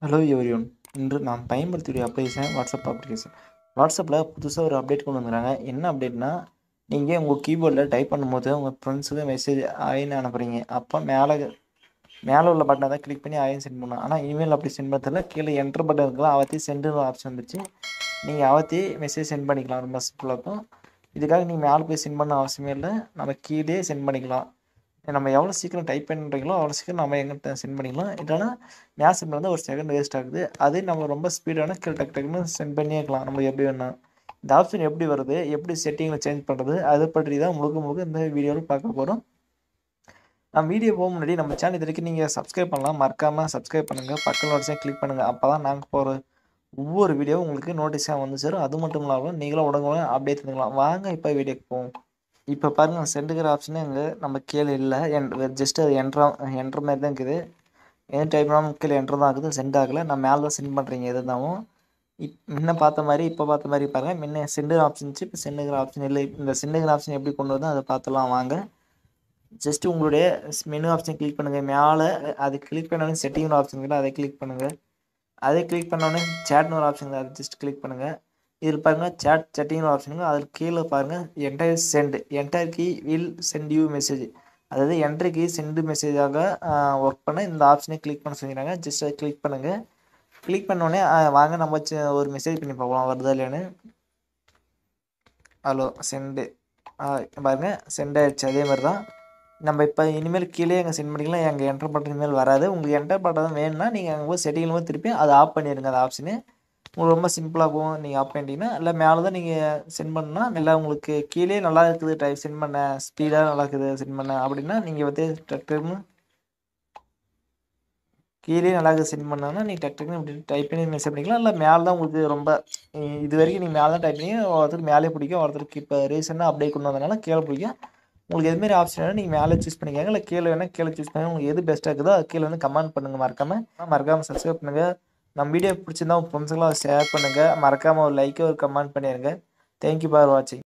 hello everyone இன்று நாம் பயன்படுத்தக்கூடிய அப்ளிகேஷன் வாட்ஸ்அப் அப்ளிகேஷன் வாட்ஸ்அப்பில் புதுசாக ஒரு அப்டேட் கொண்டு வந்துருக்காங்க என்ன அப்டேட்னா நீங்கள் உங்கள் கீபோர்டில் டைப் பண்ணும்போது உங்கள் ஃப்ரெண்ட்ஸுக்கு மெசேஜ் ஆயின்னு அனுப்புகிறீங்க அப்போ மேலே மேலே உள்ள பட்டனை தான் கிளிக் பண்ணி ஆயின் சென்ட் பண்ணணும் ஆனால் இமெயில் அப்படி சென்ட் பண்ணுறதுல கீழே என்ட்ரு பட்டன் இருக்கலாம் அவத்தி சென்டுன்னு ஆப்ஷன் வந்துச்சு நீங்கள் அவத்தி மெசேஜ் சென்ட் பண்ணிக்கலாம் ரொம்ப சிம்பிளாக இருக்கும் இதுக்காக நீங்கள் மேலே போய் சென்ட் பண்ண அவசியமே இல்லை நம்ம கீழே சென்ட் பண்ணிக்கலாம் நம்ம எவ்வளோ சீக்கிரம் டைப் பண்ணுறீங்களோ அவ்வளோ சீக்கிரம் நம்ம எங்கிட்ட சென்ட் பண்ணிக்கலாம் இல்லைனா மேட்ச் சென்ட் வந்து ஒரு செகண்ட் வேஸ்ட் ஆகுது அதே நம்ம ரொம்ப ஸ்பீடான கீழே டக்கு டக்குன்னு சென்ட் பண்ணியே இருக்கலாம் நம்மளுக்கு எப்படி வேணா இந்த ஆப்ஷன் எப்படி வருது எப்படி செட்டிங்கில் சேஞ்ச் பண்ணுறது அதை பற்றி தான் முழுக்க முழுக்க இந்த வீடியோவில் பார்க்க போகிறோம் நம்ம வீடியோ போக முன்னாடி நம்ம சேனல் இது வரைக்கும் நீங்கள் சப்ஸ்கிரைப் பண்ணலாம் மறக்காமல் சப்ஸ்கிரைப் பண்ணுங்கள் பக்கத்தில் நோட்டிஸாக கிளிக் பண்ணுங்கள் அப்போ தான் நாங்கள் போகிற ஒவ்வொரு வீடியோவும் உங்களுக்கு நோட்டீஸாக வந்து சேரும் அது மட்டும் இல்லாமல் நீங்களும் உடனே அப்டேட் பண்ணிக்கலாம் வாங்க இப்போ வீடியோக்கு போவோம் இப்போ பாருங்கள் சென்டுங்கிற ஆப்ஷனே இங்கே நம்ம கீழே இல்லை என் ஜஸ்ட் அது என்ட்ரா என்ட்ரு மாதிரி தான் இருக்குது எது டைப் பண்ணாமல் கீழே என்ட்ரு தான் ஆகுது சென்ட் ஆகலை நான் மேலே தான் சென்ட் பண்ணுறீங்க எது இருந்தாலும் இப் முன்ன பார்த்த மாதிரி இப்போ பார்த்த மாதிரி பாருங்கள் முன்ன சென்டுங்கிற ஆப்ஷன் இருந்துச்சு இப்போ சென்டுங்கிற ஆப்ஷன் இல்லை இந்த சென்டுங்கிற ஆப்ஷன் எப்படி கொண்டு வரதோ அதை பார்த்துலாம் வாங்க ஜஸ்ட் உங்களுடைய மெனு ஆப்ஷன் கிளிக் பண்ணுங்கள் மேலே அது கிளிக் பண்ணோடனே செட்டிங் ஆப்ஷன் இருக்குது அதை கிளிக் பண்ணுங்கள் அதை கிளிக் பண்ணோடனே சேட்னு ஒரு ஆப்ஷன் அதை ஜஸ்ட் கிளிக் பண்ணுங்கள் இதில் பாருங்கள் சேட் செட்டிங் ஆப்ஷனுங்க அதில் கீழே பாருங்கள் enter send enter key will send you message அதாவது என்ட்ரி கீ சென்டு மெசேஜாக ஒர்க் பண்ண இந்த ஆப்ஷனை கிளிக் பண்ண சொல்லிடுறாங்க ஜஸ்ட் அதை கிளிக் பண்ணுங்கள் கிளிக் பண்ணோடனே வாங்க நம்ம ஒரு மெசேஜ் பண்ணி பார்க்கலாம் வருதா இல்லையான்னு ஹலோ சென்டு பாருங்கள் சென்ட் ஆயிடுச்சு அதே மாதிரி தான் நம்ம இப்போ இனிமேல் கீழே எங்கள் சென்ட் பண்ணிக்கலாம் எங்கள் என்டர் பட்டன் இனிமேல் வராது உங்களுக்கு என்டர் பட்டன் வேணும்னா நீங்கள் அங்கே போய் செட்டிங்கில் போய் திருப்பி அதை ஆஃப் பண்ணிடுங்க அந்த ஆப்ஷனு உங்களுக்கு ரொம்ப சிம்பிளாக போகும் நீங்கள் ஆஃப் பண்ணிட்டீங்கன்னா இல்லை மேலே தான் நீங்கள் சென்ட் பண்ணால் நல்லா உங்களுக்கு கீழே நல்லா இருக்குது டைப் சென்ட் பண்ண ஸ்பீடாக நல்லா இருக்குது சென்ட் பண்ண அப்படின்னா நீங்கள் வந்து டக்குன்னு கீழே நல்லா இருக்குது சென்ட் பண்ணாங்கன்னா நீங்கள் டக்குன்னு இப்படி டைப் பண்ணி மெசேஜ் பண்ணிக்கலாம் இல்லை மேலே தான் உங்களுக்கு ரொம்ப இது வரைக்கும் நீங்கள் மேலே தான் டைப் பண்ணி ஒருத்தருக்கு மேலே பிடிக்கும் ஒருத்தருக்கு இப்போ ரீசெண்டாக அப்டேட் கொண்டு வந்தனால கீழே பிடிக்கும் உங்களுக்கு எதுமாரி ஆப்ஷன் வேணும் நீங்கள் மேலே சூஸ் பண்ணிக்கோங்க இல்லை கீழே வேணால் கீழே சூஸ் பண்ணுங்கள் உங்களுக்கு எது பெஸ்ட்டாக இருக்குதோ அது கீழே வந்து கமெண்ட் பண்ணுங்கள் மறக்காமல் மறக்காமல் சப்ஸ்கிரைப் பண்ணுங்கள் நம்ம வீடியோ பிடிச்சிருந்தா உங்கள் ஃப்ரெண்ட்ஸுக்கெல்லாம் ஷேர் பண்ணுங்கள் மறக்காமல் ஒரு லைக்கை ஒரு கமெண்ட் பண்ணிடுங்க தேங்க்யூ ஃபார் வாட்சிங்